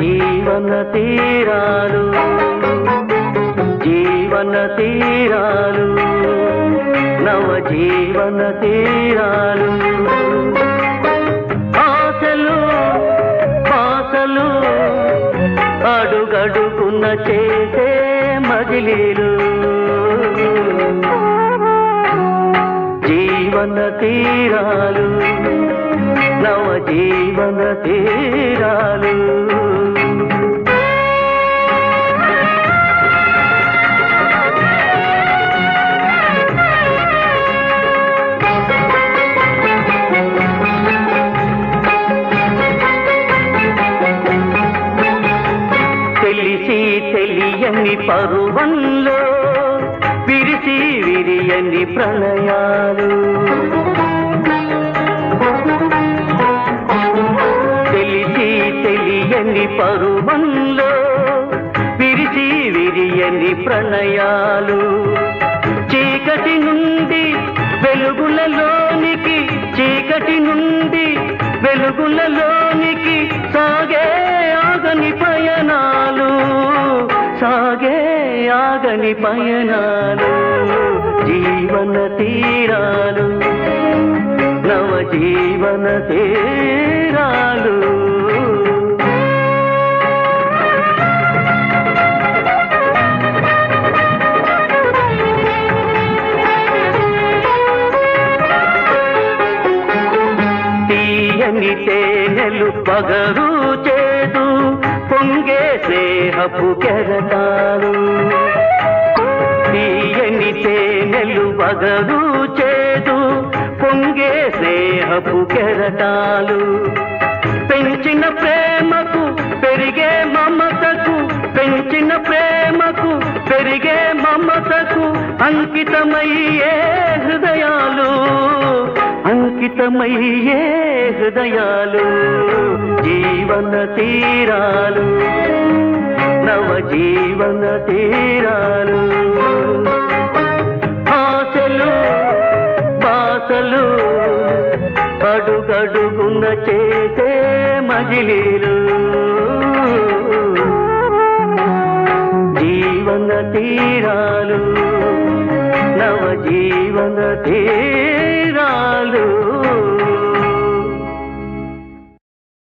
జీవన తీరాలు జీవన తీరాలు నవ జీవన తీరాలు ఆశలు ఆశలు అడుగడుగున చేసే మజిలీలు జీవన తీరాలు నవ జీవన తీరాలు తెలిసి తెలియని పరువంలో విరిసి విరియని ప్రణయాలు తెలిసి తెలియని పరువంలో విరిసి విరియని ప్రణయాలు చీకటి నుండి వెలుగులలోనికి చీకటి నుండి వెలుగులలోనికి సాగే ఆగని పయనాలు సాగే ఆగని పయనాలు జీవన తీరాలు నవ జీవన తీరాలు తీయని తేనెలు పగరు చేదు పొంగే స్నేహపు కెరటాలు తీయని తేనెలు పగరు చేదు పొంగే స్నేహపు కెరటాలు పెంచిన ప్రేమకు పెరిగే మమతకు పెంచిన ప్రేమకు పెరిగే మమతకు అంకితమయ్యే హృదయాలు అంకితమయ్యే హృదయాలు జీవన తీరాలు నవ జీవన తీరాలు ఆశలు బాసలు అడుగడుగున చేసే మజిలీలు జీవన తీరాలు నవ జీవన తీరాలు